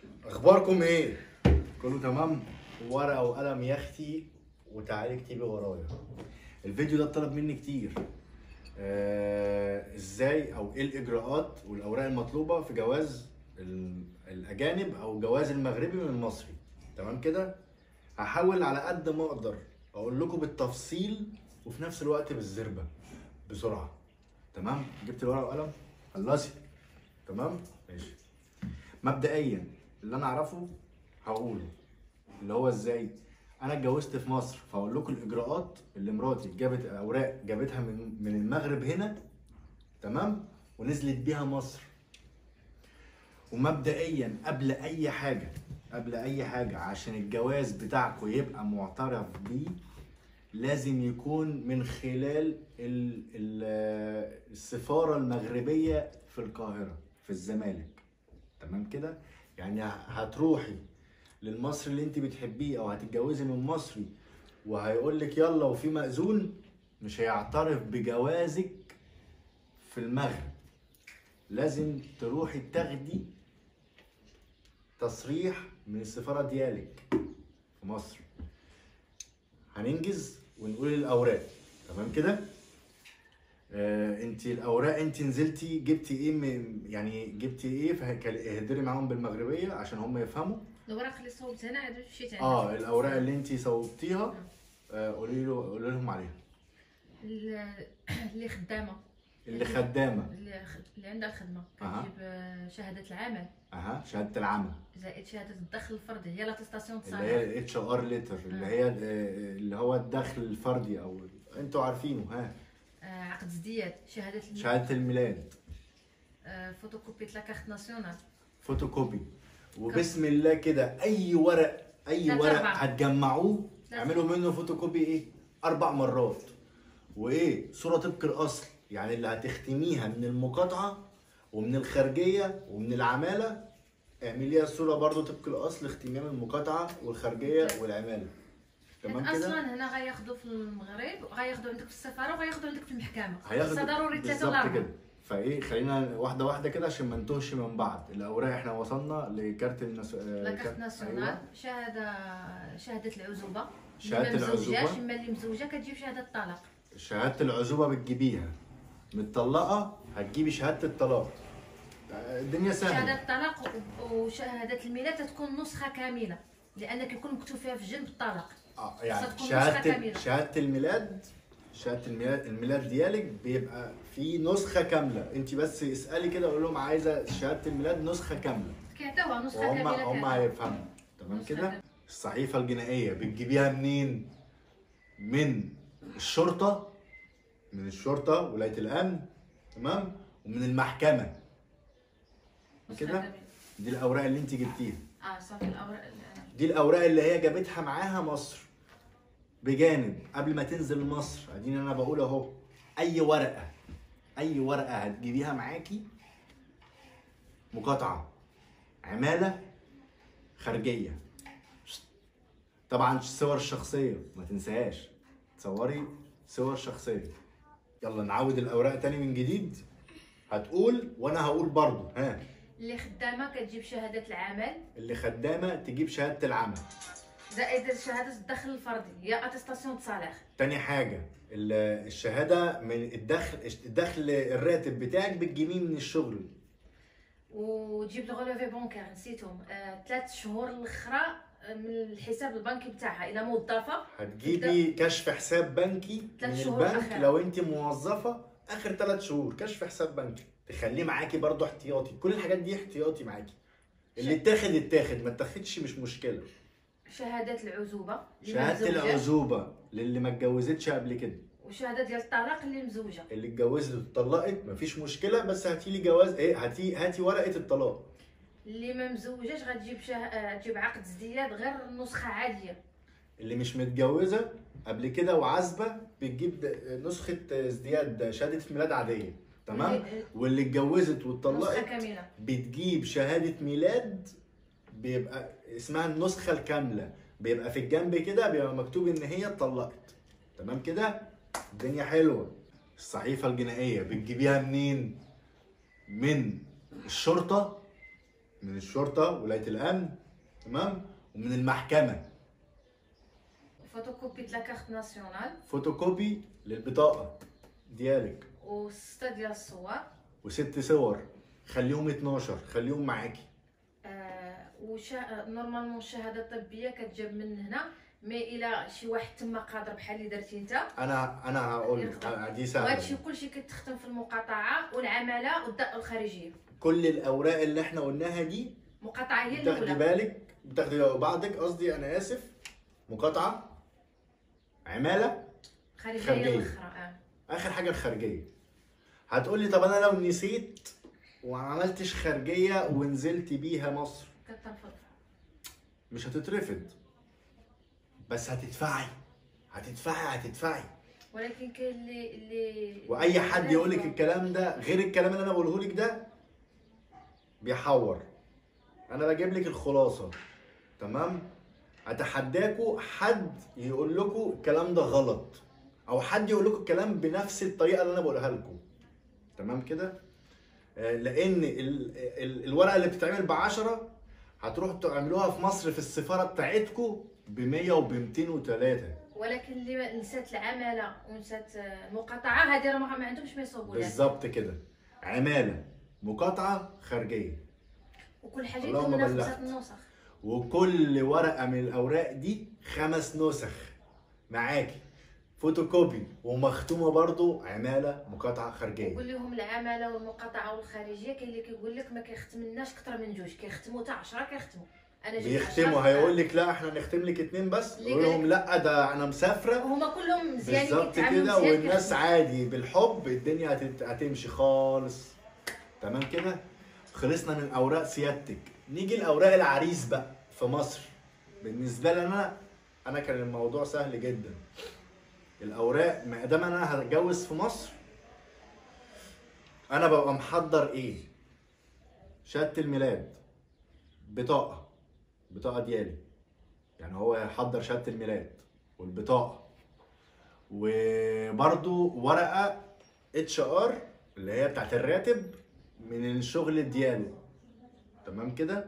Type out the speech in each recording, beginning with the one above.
اخباركم ايه كله تمام ورقه وقلم يا اختي وتعالي اكتبي ورايا الفيديو ده اتطلب مني كتير آه ازاي او ايه الاجراءات والاوراق المطلوبه في جواز ال- الاجانب او جواز المغربي من المصري تمام كده هحاول على قد ما اقدر اقول لكم بالتفصيل وفي نفس الوقت بالزربه بسرعه تمام جبت الورقه وقلم خلصي تمام ماشي مبدئيا اللي انا اعرفه هقوله اللي هو ازاي انا اتجوزت في مصر فاقول لكم الاجراءات اللي مراتي جابت اوراق جابتها من من المغرب هنا تمام ونزلت بيها مصر ومبدئيا قبل اي حاجه قبل اي حاجه عشان الجواز بتاعكم يبقى معترف بيه لازم يكون من خلال ال ال السفاره المغربيه في القاهره في الزمالك تمام كده يعني هتروحي للمصري اللي انت بتحبيه او هتتجوزي من مصري وهيقول لك يلا وفي مأذون مش هيعترف بجوازك في المغرب لازم تروحي تاخدي تصريح من السفارة ديالك في مصر هننجز ونقول الاوراق تمام كده آه انت الاوراق انت نزلتي جبتي ايه م- يعني جبتي ايه فاهدري معاهم بالمغربيه عشان هم يفهموا الوراق اللي صوبت هنا عاد مشيت عندك اه الاوراق اللي انت صوبتيها آه، قولي له قولي لهم عليها ال- اللي خدامه اللي خدامه اللي خ- اللي عندها الخدمه أها. كتجيب آه، شهاده العمل اها شهاده العمل زائد شهاده الدخل الفردي هي لاتستاسيون اللي تصالح هي الاتش ار ليتر اللي آه. هي آه، اللي هو الدخل الفردي او انتوا عارفينه ها آه، عقد ازدياد شهاده الم- شهاده الميلاد آه، فوتوكوبي لا كارت ناسيونال فوتوكوبي وبسم الله كده اي ورق اي ثلاثة ورق أربعة. هتجمعوه ثلاثة. اعملوا منه فوتوكوبي ايه اربع مرات وايه صوره طبق الاصل يعني اللي هتختميها من المقاطعه ومن الخارجيه ومن العماله اعمليها الصوره برضو طبق الاصل اختميها من المقاطعه والخارجيه والعماله تمام حيت كده اصلا هنا غياخذوا في المغرب غياخذوا عندك في السفاره وغياخذوا عندك في المحكمه هياخدوا خاصة ضروري ثلاثه بالظبط ولا اربعه كده فايه خلينا واحده واحده كده عشان ما نتوهش من بعض الاوراق احنا وصلنا لكارت الناس لا كارت ناسيونال شهاده شهاده العزوبه شهادة اللي ما مزوجاش العزوبة. اما اللي مزوجه كتجيب شهاده الطلاق شهادة العزوبة بتجيبيها متطلقة هتجيبي شهادة الطلاق الدنيا شهاده سهلة الطلاق و- وشهاده الميلاد تتكون نسخه كامله لانك يكون مكتوب فيها في جنب الطلاق آه، يعني ستكون نسخة شهادة كاملة. شهادة الميلاد شهادة الميلاد, الميلاد ديالك بيبقى في نسخة كاملة انت بس اسألي كده قول لهم عايزة شهادة الميلاد نسخة كاملة كيعطيوها نسخه وهم كامله هم كاملة. هيفهموا تمام نسخة كده كاملة. الصحيفة الجنائية بتجيبيها منين؟ من الشرطة من الشرطة ولاية الأمن تمام ومن المحكمة نسخة كده كاملة. دي الأوراق اللي أنت جبتيها اه صافي الاوراق اللي- دي الأوراق اللي هي جابتها معاها مصر بجانب قبل ما تنزل مصر اديني انا بقول اهو اي ورقه اي ورقه هتجيبيها معاكي مقاطعه عماله خارجيه طبعا الصور الشخصيه ما تنساهاش تصوري صور شخصيه يلا نعود الاوراق تاني من جديد هتقول وانا هقول برضو ها اللي خدامه كتجيب شهاده العمل اللي خدامه تجيب شهاده العمل زائد شهاده الدخل الفردي هي اتستاسيون تصالح تاني حاجة ال- الشهادة من الدخل الدخل الراتب بتاعك بتجيبيه من الشغل وتجيب لو ريليفي بونكير نسيتهم آه، ثلاث شهور الاخرى آه، من الحساب البنكي بتاعها الى موظفه هتجيبي كشف حساب بنكي تلات من شهور البنك آخر. لو انت موظفة اخر ثلاث شهور كشف حساب بنكي تخليه معاكي برضو احتياطي كل الحاجات دي احتياطي معاكي اللي اتاخد اتاخد ما اتاخدش مش مشكلة شهاده العزوبه اللي ما شهادة مزوجاش، العزوبة للي ما اتجوزتش قبل كده وشهاده ديال الطلاق اللي مزوجه اللي اتجوزت واتطلقت مفيش مشكلة بس هاتي لي جواز ايه هاتي هاتي ورقة الطلاق اللي ما مزوجاش غتجيب شه... آه، تجيب عقد ازدياد غير نسخه عاديه اللي مش متجوزه قبل كده وعازبه بتجيب د- نسخه ازدياد شهاده ميلاد عاديه تمام واللي- واللي اتجوزت نسخه واتطلقت كامله بتجيب شهاده ميلاد بيبقى اسمها النسخه الكامله بيبقى في الجنب كده بيبقى مكتوب ان هي اتطلقت تمام كده الدنيا حلوه الصحيفه الجنائيه بتجيبيها منين من الشرطه من الشرطه ولايه الامن تمام ومن المحكمه فوتوكوبي لا كارت ناسيونال فوتوكوبي للبطاقه ديالك وستة ديال الصور وست صور خليهم 12 خليهم معاكي آه وشا... نورمالمون الشهاده الطبيه كتجاب من هنا مي الى شي واحد تما قادر بحال اللي درتي انت انا انا هقول لك يخدم. أنا- دي وهادشي سهله كلشي كتخدم في المقاطعه والعماله والدقه الخارجيه كل الاوراق اللي احنا قلناها دي مقاطعه هي بتاخدي الاولى بالك بتاخدي بعضك قصدي انا اسف مقاطعه عماله خارجيه خارجية. هي الاخرى آه. اخر حاجه الخارجيه هتقولي طب انا لو نسيت وما عملتش خارجيه ونزلت بيها مصر كترفض مش هتترفض بس هتدفعي هتدفعي هتدفعي ولكن كاين اللي اللي واي حد يقول لك الكلام ده غير الكلام اللي انا بقوله لك ده بيحور انا بجيب لك الخلاصه تمام اتحداكوا حد يقول لكم الكلام ده غلط او حد يقول لكم الكلام بنفس الطريقه اللي انا بقولها لكم تمام كده آه، لان ال- ال- الورقه اللي بتتعمل ب 10 هتروحوا تعملوها في مصر في السفاره بتاعتكم ب 100 وب 203 ولكن اللي نسات العماله ونسات آه، المقاطعه هذه راه ما ما عندهمش ما يصوبوا لها بالظبط كده عماله مقاطعه خارجيه وكل حاجه اللهم يدونا بلغت. خمسه النسخ وكل ورقه من الاوراق دي خمس نسخ معاكي فوتوكوبي ومختومه برضو عماله مقاطعه خارجيه قول لهم العماله والمقاطعه والخارجيه كاين اللي كيقول لك ما كيختملناش اكثر من جوج كيختموا حتى 10 كيختموا انا جبت بيختموا 10 هيقول لك لا احنا نختم لك اتنين بس اللي يقول لهم قالك- لا ده انا مسافره هما كلهم مزيانين بالظبط كيتعاملوا كده مزيان والناس كيخدموا. عادي بالحب الدنيا هتت- هتمشي خالص تمام كده خلصنا من اوراق سيادتك نيجي لاوراق العريس بقى في مصر بالنسبه لي انا انا كان الموضوع سهل جدا الاوراق ما دام انا هتجوز في مصر انا ببقى محضر ايه شهاده الميلاد بطاقه بطاقه ديالي يعني هو هيحضر شهاده الميلاد والبطاقه وبرضو ورقه اتش ار اللي هي بتاعت الراتب من الشغل دياله تمام كده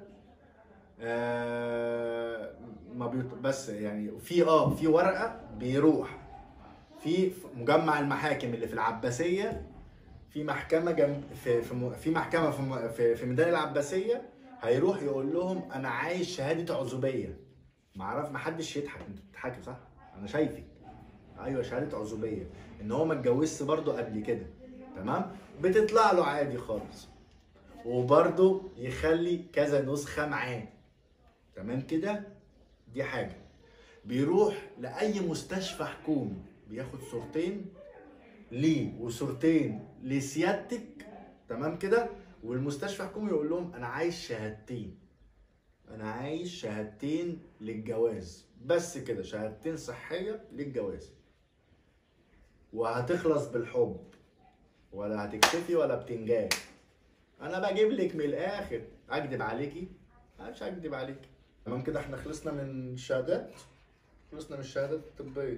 آه ما بيط... بس يعني في اه في ورقه بيروح في مجمع المحاكم اللي في العباسيه في محكمه جنب في في, م- في محكمه في م- في, في ميدان العباسيه هيروح يقول لهم انا عايز شهاده عزوبيه معرف ما حدش يضحك انت بتضحكي صح انا شايفك ايوه شهاده عزوبيه ان هو ما اتجوزش برضه قبل كده تمام بتطلع له عادي خالص وبرضه يخلي كذا نسخه معاه تمام كده دي حاجه بيروح لاي مستشفى حكومي بياخد صورتين ليه وصورتين لسيادتك تمام كده والمستشفى حكومي يقول لهم انا عايز شهادتين انا عايز شهادتين للجواز بس كده شهادتين صحيه للجواز وهتخلص بالحب ولا هتكتفي ولا بتنجان انا بجيب لك من الاخر اكدب عليكي أنا مش هكدب عليكي تمام كده احنا خلصنا من الشهادات خلصنا من الشهادات الطبيه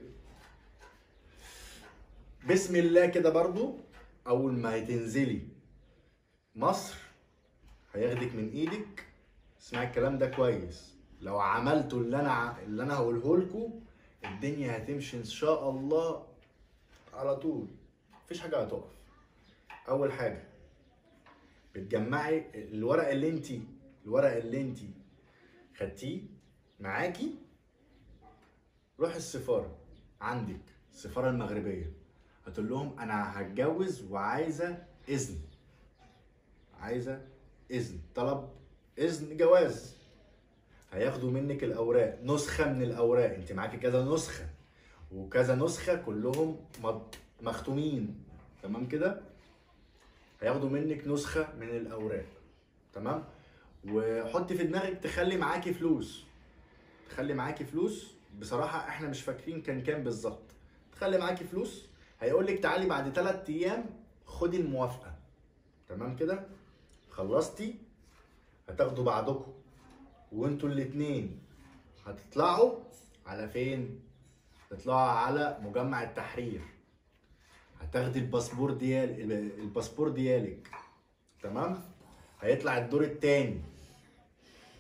بسم الله كده برضو اول ما هتنزلي مصر هياخدك من ايدك اسمعي الكلام ده كويس لو عملتوا اللي انا ع- اللي انا هقوله لكم الدنيا هتمشي ان شاء الله على طول مفيش حاجه هتقف اول حاجه بتجمعي الورق اللي انت الورق اللي انت خدتيه معاكي روح السفاره عندك السفاره المغربيه هتقول لهم انا هتجوز وعايزه اذن عايزه اذن طلب اذن جواز هياخدوا منك الاوراق نسخه من الاوراق انت معاكي كذا نسخه وكذا نسخه كلهم مض- مختومين تمام كده هياخدوا منك نسخه من الاوراق تمام وحطي في دماغك تخلي معاكي فلوس تخلي معاكي فلوس بصراحه احنا مش فاكرين كان كام بالظبط تخلي معاكي فلوس هيقول لك تعالي بعد 3 ايام خدي الموافقه تمام كده خلصتي هتاخدوا بعضكم وانتوا الاتنين هتطلعوا على فين تطلعوا على مجمع التحرير هتاخدي الباسبور ديال الباسبور ديالك تمام هيطلع الدور التاني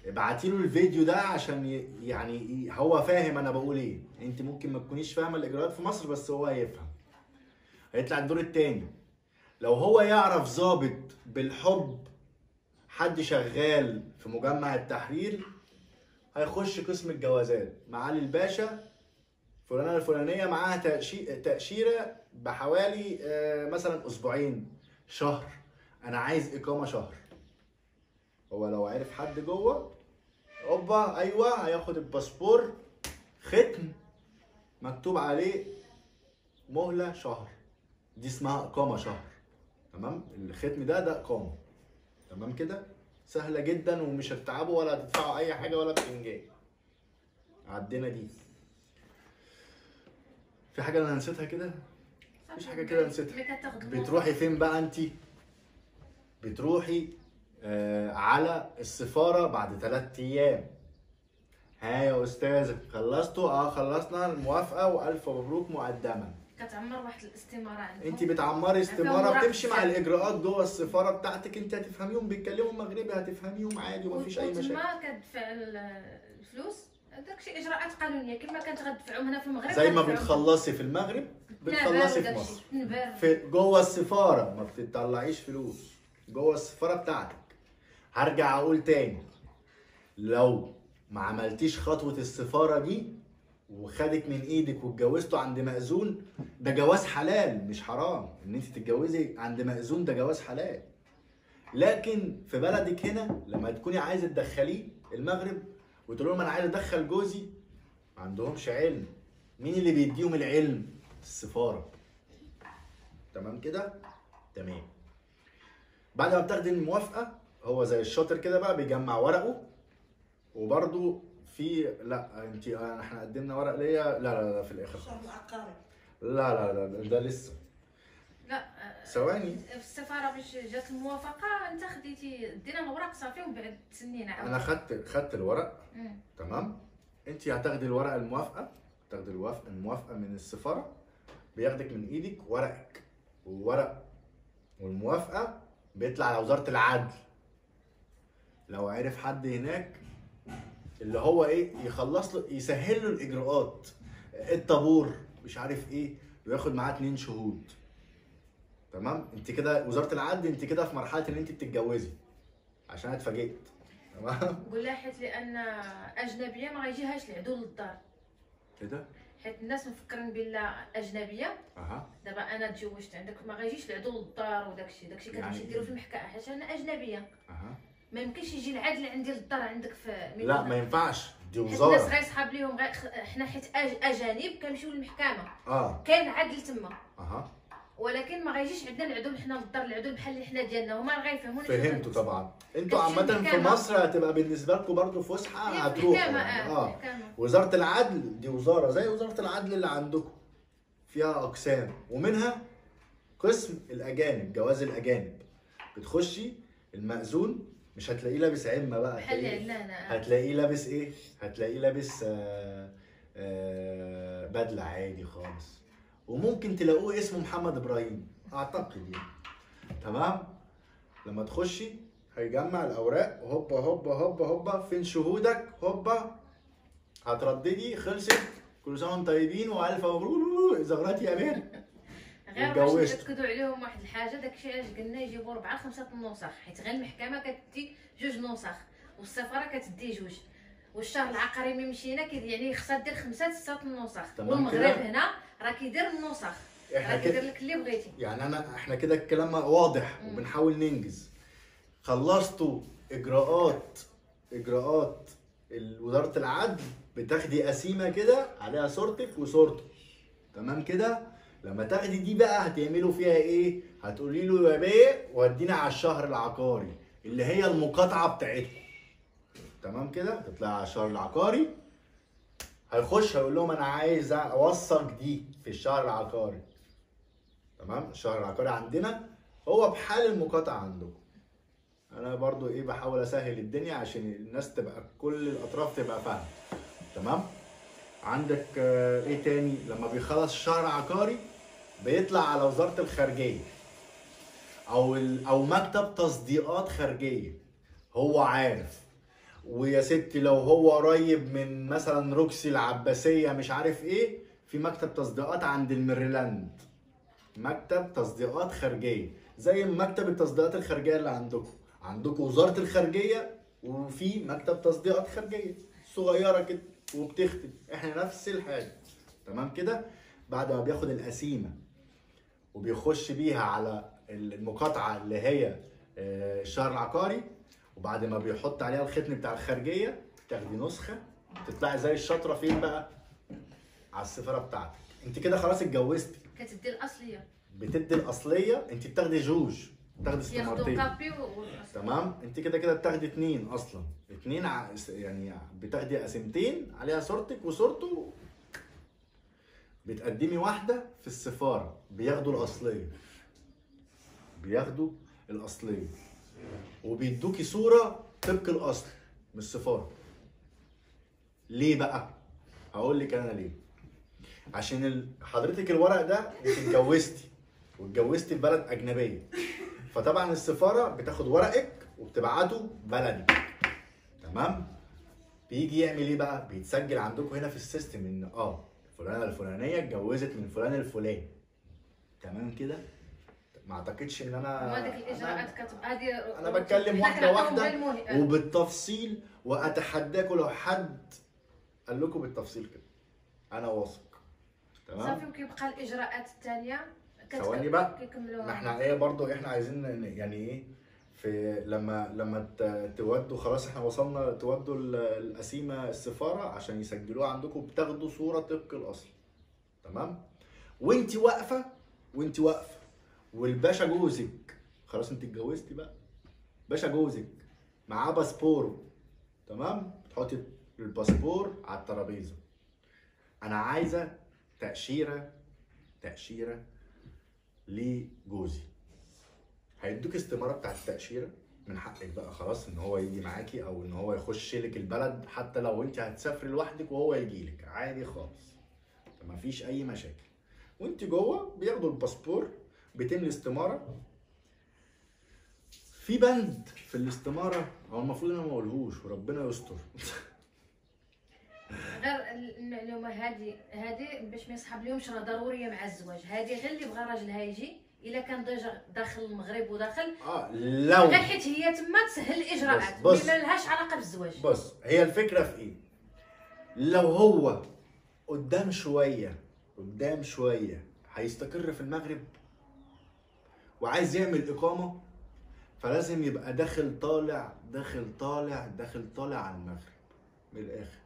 ابعتي له الفيديو ده عشان ي- يعني ي- هو فاهم انا بقول ايه انت ممكن ما تكونيش فاهمه الاجراءات في مصر بس هو هيفهم هيطلع الدور التاني لو هو يعرف ظابط بالحب حد شغال في مجمع التحرير هيخش قسم الجوازات معالي الباشا فلانه الفلانيه معاها تأشي- تاشيره بحوالي آه، مثلا اسبوعين شهر انا عايز اقامه شهر هو لو عرف حد جوه اوبا ايوه هياخد الباسبور ختم مكتوب عليه مهله شهر دي اسمها اقامه شهر تمام الختم ده ده اقامه تمام كده سهله جدا ومش هتتعبوا ولا هتدفعوا اي حاجه ولا بتنجان عدينا دي في حاجه انا نسيتها كده مفيش حاجة كده نسيتها. ملي كتاخد بتروحي فين بقى انت بتروحي آه على السفاره بعد ثلاث ايام ها يا استاذ خلصتوا اه خلصنا الموافقه والف مبروك مقدما كتعمر واحد الاستماره عندهم انت بتعمري استماره مراقبة. بتمشي مع الاجراءات جوه السفاره بتاعتك انت هتفهميهم بيتكلموا مغربي هتفهميهم عادي ومفيش اي مشاكل ما كتدفع ال- الفلوس داكشي اجراءات قانونيه كما كانت غتدفعهم هنا في المغرب زي ما غتدفعهم. بتخلصي في المغرب بتخلصي في مصر نبار في جوه السفاره ما بتطلعيش فلوس جوه السفاره بتاعتك هرجع اقول تاني لو ما عملتيش خطوه السفاره دي وخدك من ايدك واتجوزته عند مأذون ده جواز حلال مش حرام ان انت تتجوزي عند مأذون ده جواز حلال لكن في بلدك هنا لما تكوني عايزه تدخليه المغرب وتقول لهم انا عايز ادخل جوزي ما عندهمش علم مين اللي بيديهم العلم السفاره تمام كده تمام بعد ما بتاخدي الموافقه هو زي الشاطر كده بقى بيجمع ورقه وبرده في لا انت احنا قدمنا ورق ليا لا لا لا في الاخر الشهر العقاري لا لا لا ده- ده لسه لا آه، ثواني في السفاره باش جات الموافقه انت خديتي دينا الاوراق صافي ومن بعد تسنينا عاود انا خدت خدت الورق مم. تمام انت هتاخدي الورق الموافقه تاخدي الوافقه الموافقه من السفاره بياخدك من ايدك ورقك وورق والموافقه بيطلع على وزاره العدل لو عرف حد هناك اللي هو ايه يخلص له يسهل له الاجراءات الطابور مش عارف ايه وياخد معاه اتنين شهود تمام انت كده وزاره العدل انت كده في مرحله ان انت بتتجوزي عشان أنا اتفاجئت تمام قول لها حيت لان اجنبيه ما غيجيهاش العدو للدار كده حيت الناس مفكرين بلا اجنبيه اها دابا انا تزوجت عندك ما غيجيش العدو للدار وداكشي داكشي يعني كتمشي ديرو في المحكمه حيت انا اجنبيه اها ما يمكنش يجي العدل عندي للدار عندك في لا ما ينفعش دي حيت الناس وزاره غيصحاب ليهم غي... حنا حيت أج... اجانب كنمشيو للمحكمه اه كاين عدل تما اها ولكن ما غيجيش عندنا العدو حنا للدار العدو بحال اللي حنا ديالنا هما غيفهمونا فهمتوا طبعا انتوا كتمشي عامه في المحكمة. مصر هتبقى بالنسبه لكم برضه فسحه هتروحوا محكمه يعني. اه اه محكمه وزاره العدل دي وزاره زي وزاره العدل اللي عندكم فيها اقسام ومنها قسم الاجانب جواز الاجانب بتخشي المأذون مش هتلاقيه لابس عمه بقى بحال اللي هتلاقيه عندنا آه. هتلاقيه لابس ايه؟ هتلاقيه لابس آه آه بدلة عادي خالص وممكن تلاقوه اسمه محمد ابراهيم اعتقد يعني تمام؟ لما تخشي هيجمع الاوراق هوبا هوبا هوبا هوبا فين شهودك هوبا هترددي خلصت كل سنه وانتم طيبين والف مبروك زغرات يا بنت غير باش واتجوزت. ناكدوا عليهم واحد الحاجه داكشي علاش قلنا يجيبوا اربعه خمسه النسخ حيت غير المحكمه كتدي جوج نسخ والسفاره كتدي جوج والشهر العقاري ملي مشينا كي- يعني خصها دير خمسه سته النسخ تمام والمغرب كده؟ هنا راه كيدير النسخ احنا راه كيدير كده لك اللي بغيتي يعني انا احنا كده الكلام واضح مم. وبنحاول ننجز خلصتوا اجراءات اجراءات ال- وزاره العدل بتاخدي قسيمه كده عليها صورتك وصورته تمام كده لما تاخدي دي بقى هتعملوا فيها ايه هتقولي له يا بيه ودينا على الشهر العقاري اللي هي المقاطعه بتاعتكم تمام كده تطلع على الشهر العقاري هيخش هيقول لهم انا عايز اوثق دي في الشهر العقاري تمام الشهر العقاري عندنا هو بحال المقاطعه عندكم انا برضو ايه بحاول اسهل الدنيا عشان الناس تبقى كل الاطراف تبقى فاهمه تمام عندك آه، ايه تاني لما بيخلص الشهر العقاري بيطلع على وزاره الخارجيه او ال- او مكتب تصديقات خارجيه هو عارف ويا ستي لو هو قريب من مثلا روكسي العباسيه مش عارف ايه في مكتب تصديقات عند الميريلاند مكتب تصديقات خارجيه زي مكتب التصديقات الخارجيه اللي عندكم عندكم وزاره الخارجيه وفي مكتب تصديقات خارجيه صغيره كده وبتختم احنا نفس الحاجه تمام كده بعد ما بياخد القسيمه وبيخش بيها على المقاطعه اللي هي آه، الشهر العقاري وبعد ما بيحط عليها الختم بتاع الخارجيه تاخدي نسخه تطلعي زي الشطره فين بقى على السفاره بتاعتك انت كده خلاص اتجوزتي كتدي الاصليه بتدي الاصليه انت بتاخدي جوج بتاخدي ياخدوا استمارتين كابي والأصل. تمام انت كده كده بتاخدي اتنين اصلا اتنين ع... يعني بتاخدي قسيمتين عليها صورتك وصورته بتقدمي واحده في السفاره بياخدوا الاصليه بياخدوا الاصليه وبيدوكي صوره طبق الاصل من السفاره ليه بقى هقول لك انا ليه عشان ال... حضرتك الورق ده انت اتجوزتي واتجوزتي في بلد اجنبيه فطبعا السفاره بتاخد ورقك وبتبعته بلدك تمام بيجي يعمل ايه بقى بيتسجل عندكم هنا في السيستم ان اه فلانه الفلانيه اتجوزت من فلان الفلاني تمام كده ما اعتقدش ان انا وهذيك الاجراءات أنا- كتب هذه انا بتكلم إحنا واحده كنعطيهم واحده بالمه- وبالتفصيل واتحداكم لو حد قال لكم بالتفصيل كده انا واثق تمام صافي وكيبقى الاجراءات الثانيه كت- ثواني بقى. كيكملوها ما احنا ايه برضو احنا عايزين ن- يعني ايه في لما لما ت- تودوا خلاص احنا وصلنا تودوا ال- القسيمه السفاره عشان يسجلوها عندكم بتاخدوا صوره طبق الاصل تمام وانت واقفه وانت واقفه والباشا جوزك خلاص انت اتجوزتي بقى باشا جوزك معاه باسبور تمام تحطي الباسبور على الترابيزه انا عايزه تاشيره تاشيره لجوزي هيدوك استماره بتاعت التاشيره من حقك بقى خلاص ان هو يجي معاكي او ان هو يخش لك البلد حتى لو انت هتسافري لوحدك وهو يجي لك عادي خالص مفيش اي مشاكل وانت جوه بياخدوا الباسبور بيتم استماره في بند في الاستماره هو المفروض انا ما اقولهوش وربنا يستر غير المعلومه هذه هذه باش ما يصحاب لهمش راه ضروريه مع الزواج هذه غير اللي بغى راجلها يجي الا كان ديجا داخل المغرب وداخل اه لو غير حيت هي تما تسهل الاجراءات بص- بص. اللي ما لهاش علاقه بالزواج بص هي الفكره في ايه لو هو قدام شويه قدام شويه هيستقر في المغرب وعايز يعمل اقامه فلازم يبقى داخل طالع داخل طالع داخل طالع على المغرب من الاخر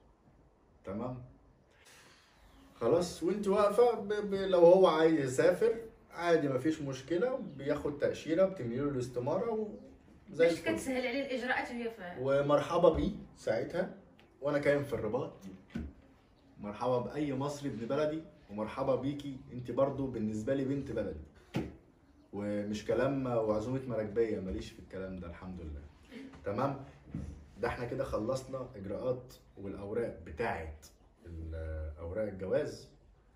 تمام خلاص وانت واقفه ب... ب... لو هو عايز يسافر عادي مفيش مشكله بياخد تاشيره بتملي له الاستماره وزي باش الفل كتسهل عليه الاجراءات وهي فاهم ومرحبا بيه ساعتها وانا كاين في الرباط مرحبا باي مصري ابن بلدي ومرحبا بيكي انت برضو بالنسبه لي بنت بلدي ومش كلام وعزومه مراكبيه ماليش في الكلام ده الحمد لله تمام ده احنا كده خلصنا اجراءات والاوراق بتاعت ال- اوراق الجواز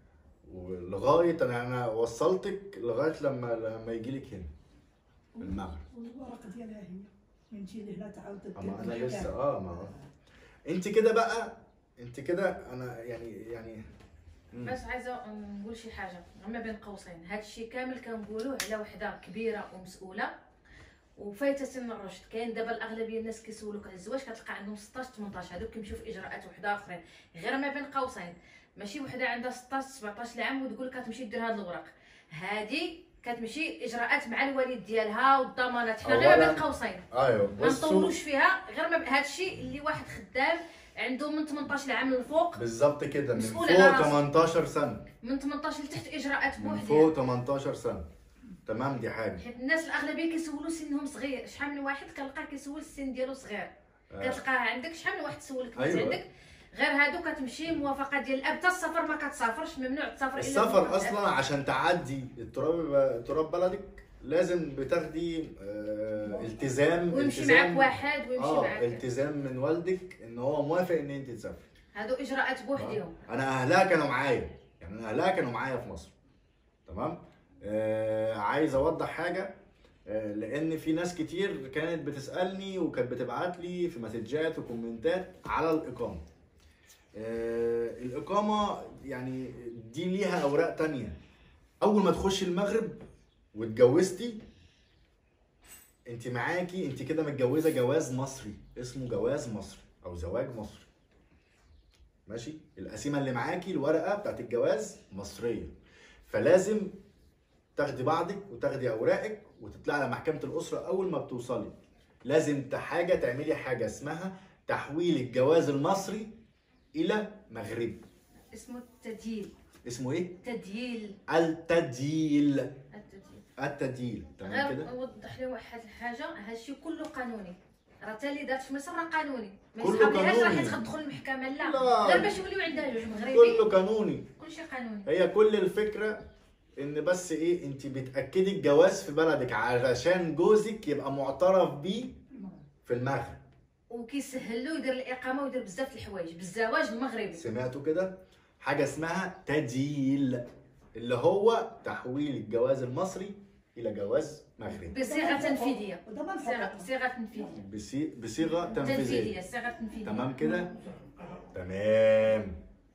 ولغايه انا انا وصلتك لغايه لما لما يجي لك هنا المغرب والورقه ديالها هي من تجي لهنا تعاود اما انا لسه اه ما هو انت كده بقى انت كده انا يعني يعني مم. بس عايزه نقول شي حاجه ما بين قوسين هذا الشيء كامل كنقولوه على وحده كبيره ومسؤوله وفايته سن الرشد كاين دابا الاغلبيه الناس كيسولوك على الزواج كتلقى عندهم 16 18 هذوك كيمشيو في اجراءات وحده اخرين غير ما بين قوسين ماشي وحده عندها 16 17 عام وتقول لك كتمشي دير هاد الوراق هذه كتمشي اجراءات مع الوالد ديالها والضمانات حنا غير ما بين أولاً- قوسين ايوه ما بصوا نطولوش فيها غير ما هذا الشيء اللي واحد خدام عنده من 18 عام للفوق بالظبط كده من مسؤول فوق على راسه. 18 سنه من 18 لتحت اجراءات من بوحدها فوق 18 سنه تمام دي حاجه حيت الناس الاغلبيه كيسولوا سنهم صغير شحال من واحد كنلقاه كيسول السن ديالو صغير آه. كتلقاه عندك شحال من واحد سولك أيوة. أيوة. عندك غير هادو كتمشي موافقه ديال الاب حتى السفر ما كتسافرش ممنوع تسافر الا السفر بموافقة اصلا عشان تعدي التراب تراب بلدك لازم بتاخدي آه التزام ويمشي التزام معاك واحد ويمشي اه معاك التزام من والدك ان هو موافق ان انت تسافري هادو اجراءات بوحدهم انا اهلها كانوا معايا يعني انا اهلها كانوا معايا في مصر تمام آه عايز اوضح حاجه آه، لان في ناس كتير كانت بتسالني وكانت بتبعت لي في مسجات وكومنتات على الاقامه آه، الاقامه يعني دي ليها اوراق تانية اول ما تخشي المغرب واتجوزتي انت معاكي انت كده متجوزه جواز مصري اسمه جواز مصري او زواج مصري ماشي القسيمه اللي معاكي الورقه بتاعت الجواز مصريه فلازم تاخدي بعضك وتاخدي اوراقك وتطلعي على محكمه الاسره اول ما بتوصلي لازم ت- حاجه تعملي حاجه اسمها تحويل الجواز المصري الى مغربي اسمه التدييل اسمه ايه تدييل التدييل التدييل التدييل تمام غير كده نوضح لي واحد الحاجه هادشي كله قانوني راه تا اللي دارت في مصر راه قانوني ما كله يسحبلهاش راه قانوني. حيت غتدخل المحكمه لا لا. غير باش يوليو عندها جوج مغربي كله قانوني كلشي قانوني هي كل الفكرة ان بس ايه انت بتأكدي الجواز في بلدك علشان جوزك يبقى معترف بيه في المغرب وكيسهل له يدير الاقامه ويدير بزاف د الحوايج بالزواج المغربي سمعتوا كده حاجة اسمها تدييل اللي هو تحويل الجواز المصري الى جواز مغربي بصيغه تنفيذيه وضمان بصيغه حقوق بصيغه تنفيذيه بصي- بصيغة تنفيذيه تنفيذية صيغه تنفيذيه تمام كده تمام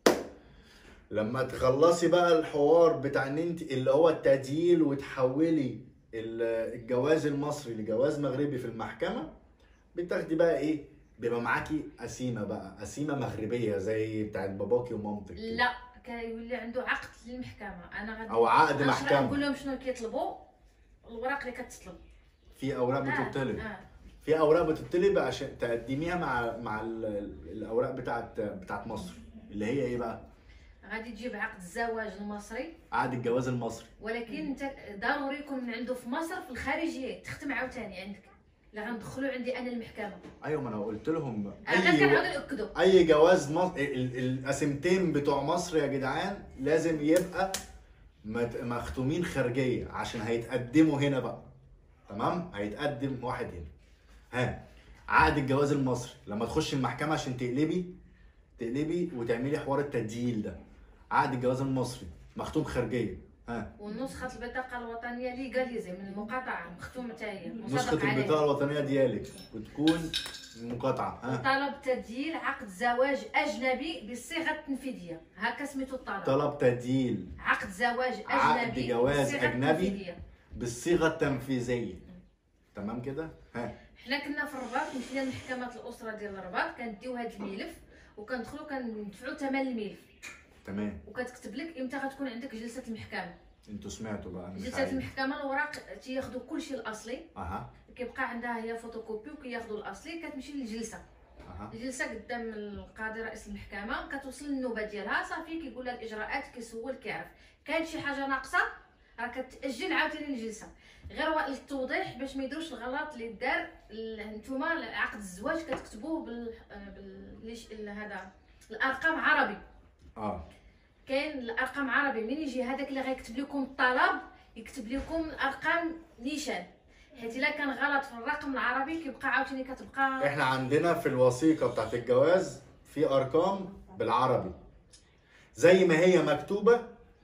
لما تخلصي بقى الحوار بتاع ان انت اللي هو التدييل وتحولي ال- الجواز المصري لجواز مغربي في المحكمة بتاخدي بقى ايه بيبقى معاكي قسيمة بقى قسيمة مغربية زي بتاعت باباكي ومامتك كده. لا كيولي عنده عقد للمحكمه انا غادي او عقد غنشرح محكمة نقول لهم شنو كيطلبوا الوراق اللي كتطلب في اوراق آه، بتطلب آه. في اوراق بتطلب عشان تقدميها مع مع ال- الاوراق بتاعت بتاعت مصر اللي هي ايه بقى غادي تجيب عقد الزواج المصري عقد الجواز المصري ولكن انت ضروري يكون من عنده في مصر في الخارجيه تختم عاوتاني عندك لا غندخلو عندي انا المحكمه ايوه ما انا قلت لهم انا غير كنعاود ناكدو اي جواز مصر القسمتين بتوع مصر يا جدعان لازم يبقى مت- مختومين خارجيه عشان هيتقدموا هنا بقى تمام هيتقدم واحد هنا ها عقد الجواز المصري لما تخش المحكمه عشان تقلبي تقلبي وتعملي حوار التدييل ده عقد الجواز المصري مختوم خارجيه ها ونسخه البطاقه الوطنيه ليغاليزي من المقاطعه مختومه حتى هي نسخه مصادق عليها البطاقه الوطنيه ديالك وتكون مقاطعه ها طلب تدييل عقد زواج اجنبي بالصيغه التنفيذيه هكا سميتو الطلب طلب تدييل عقد زواج عقد اجنبي جواز بالصيغة أجنبي. التنفيذية. بالصيغه التنفيذيه تمام كده ها حنا كنا في الرباط مشينا لمحكمه الاسره ديال الرباط كنديو هذا الملف وكندخلو كندفعو ثمن الملف تمام وكتكتب لك امتى غتكون عندك جلسه المحكمه انتوا سمعتوا بقى أنا مش جلسه عارف. المحكمه الاوراق تياخذوا كلشي الاصلي اها كيبقى عندها هي فوتوكوبي وكياخذوا الاصلي كتمشي للجلسه اها الجلسه قدام القاضي رئيس المحكمه كتوصل النوبه ديالها صافي كيقول لها الاجراءات كيسول كيعرف كاين شي حاجه ناقصه راه كتاجل عاوتاني الجلسه غير وا- للتوضيح باش ما يديروش الغلط اللي دار ال- نتوما عقد الزواج كتكتبوه بال, بال... ليش- ال- هذا الارقام عربي اه كاين الارقام عربي من يجي هذاك اللي غيكتب لكم الطلب يكتب لكم الارقام نيشان حيت الا كان غلط في الرقم العربي كيبقى عاوتاني كتبقى احنا عندنا في الوثيقه بتاعت الجواز في ارقام بالعربي زي ما هي مكتوبه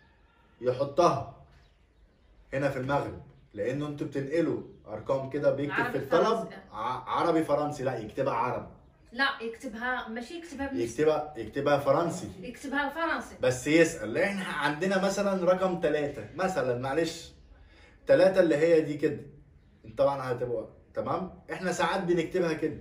يحطها هنا في المغرب لانه انتوا بتنقلوا ارقام كده بيكتب في عربي الطلب فرنسي. ع- عربي فرنسي لا يكتبها عربي لا يكتبها ماشي يكتبها بالنسبة يكتبها يكتبها فرنسي يكتبها الفرنسي بس يسأل لأن احنا عندنا مثلا رقم ثلاثة مثلا معلش ثلاثة اللي هي دي كده انت طبعا هتبقى تمام احنا ساعات بنكتبها كده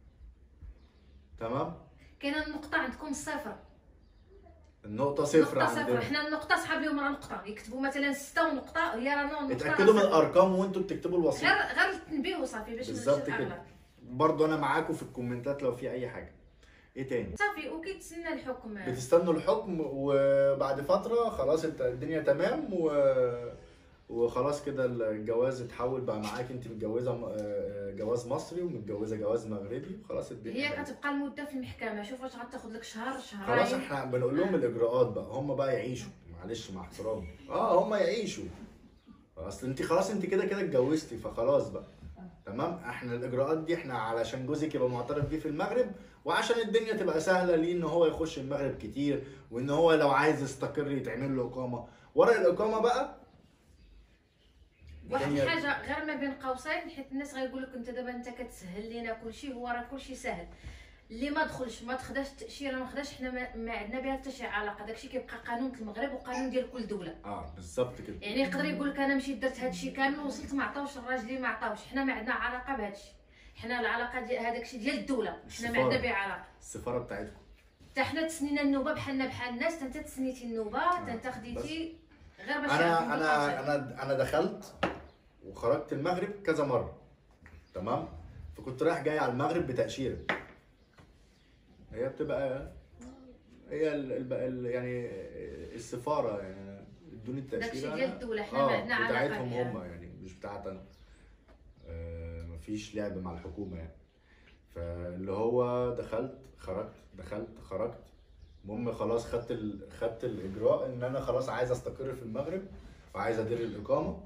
تمام كاينه النقطه عندكم صفر النقطة صفر نقطه صفر عندنا حنا النقطه صحاب لهم راه نقطه يكتبوا مثلا ستة ونقطه هي راه نقطه اتأكدوا من راه صفر. الأرقام وانتوا بتكتبوا غير الوثيقة غير التنبيه وصافي باش بالظبط نمشي كده. الأغلاط. برضو أنا معاكم في الكومنتات لو في أي حاجة ايه تاني صافي وكيتسنى الحكم بتستنوا الحكم وبعد فترة خلاص انت الدنيا تمام و... وخلاص كده الجواز اتحول بقى معاك انت متجوزة م- آه، جواز مصري ومتجوزة جواز مغربي وخلاص الدنيا هي تمام. كتبقى المده في المحكمه شوف واش غتاخذ لك شهر خلاص شهرين احنا بنقول لهم الاجراءات بقى هم بقى يعيشوا معلش مع احترامي اه هم يعيشوا اصل انت خلاص انت كده كده اتجوزتي فخلاص بقى تمام احنا الاجراءات دي احنا علشان جوزك يبقى معترف بيه في المغرب وعشان الدنيا تبقى سهله ليه ان هو يخش المغرب كتير وان هو لو عايز يستقر يتعمل له اقامه ورق الاقامه بقى واحد الدنيا- الحاجه غير ما بين قوسين حيت الناس غيقول لك انت دابا انت كتسهل لينا كلشي هو راه كلشي سهل اللي ما دخلش ما تخداش التاشيره ما خداش حنا ما, ما عندنا بها حتى شي علاقه داكشي كيبقى قانون المغرب وقانون ديال كل دوله اه بالظبط كده يعني يقدر يقول لك انا مشيت درت هادشي كامل وصلت ما عطاوش الراجلي ما عطاوش حنا ما عندنا علاقه بهادشي حنا العلاقه ديال هذاك الشيء ديال الدوله حنا ما السفارة. عندنا به علاقه السفاره بتاعتكم حتى حنا تسنينا النوبه بحالنا بحال الناس حتى انت تسنيتي النوبه حتى انت خديتي غير باش انا يعرفوا انا بالقوسين. انا انا دخلت وخرجت المغرب كذا مره تمام فكنت رايح جاي على المغرب بتاشيره هي بتبقى هي ال ال ال يعني السفاره يعني ادوني التاشيره داكشي أنا- ديال الدوله حنا اه ما عندنا علاقه بتاعتهم بها. هم يعني مش بتاعت انا آه مفيش لعب مع الحكومه يعني فاللي هو دخلت خرجت دخلت خرجت المهم خلاص خدت ال... خدت الاجراء ان انا خلاص عايز استقر في المغرب وعايز ادير الاقامه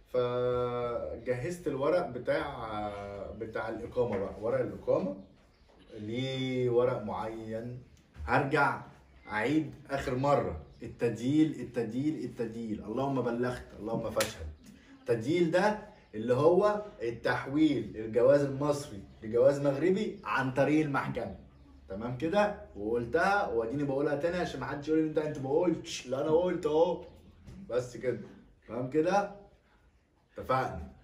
فجهزت الورق بتاع بتاع الاقامه بقى ورق الاقامه ليه ورق معين هرجع اعيد اخر مره التدييل التدييل التدييل اللهم بلغت اللهم فاشهد التدييل ده اللي هو التحويل الجواز المصري لجواز مغربي عن طريق المحكمه تمام كده وقلتها واديني بقولها تاني عشان ما حدش يقول لي انت انت ما قلتش لا انا قلت اهو بس كده تمام كده اتفقنا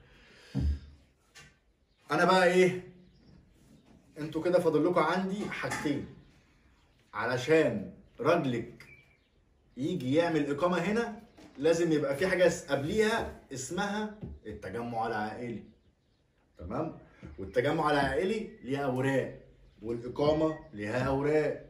انا بقى ايه انتوا كده فاضل لكم عندي حاجتين علشان راجلك يجي يعمل اقامه هنا لازم يبقى في حاجه قبليها اسمها التجمع العائلي تمام والتجمع العائلي ليه اوراق والاقامه ليها اوراق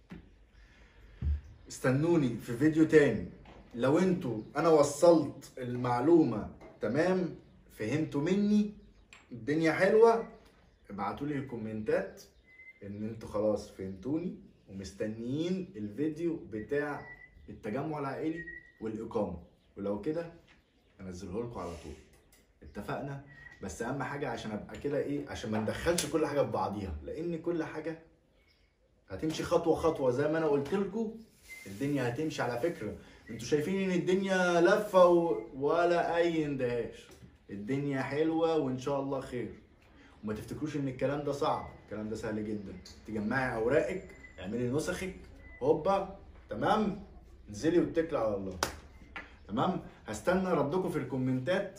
استنوني في فيديو تاني لو انتوا انا وصلت المعلومه تمام فهمتوا مني الدنيا حلوه ابعتوا لي الكومنتات ان انتوا خلاص فهمتوني ومستنيين الفيديو بتاع التجمع العائلي والاقامه ولو كده انزله لكم على طول اتفقنا بس اهم حاجه عشان ابقى كده ايه عشان ما ندخلش كل حاجه في بعضيها لان كل حاجه هتمشي خطوه خطوه زي ما انا قلت لكم الدنيا هتمشي على فكره انتوا شايفين ان الدنيا لفه و... ولا اي اندهاش الدنيا حلوه وان شاء الله خير وما تفتكروش ان الكلام ده صعب الكلام ده سهل جدا تجمعي اوراقك اعملي نسخك هوبا تمام انزلي واتكلي على الله تمام هستنى ردكم في الكومنتات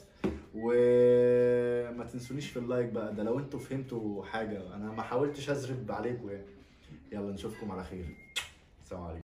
وما تنسونيش في اللايك بقى ده لو انتوا فهمتوا حاجه انا ما حاولتش ازرب عليكم يعني يلا نشوفكم على خير السلام عليكم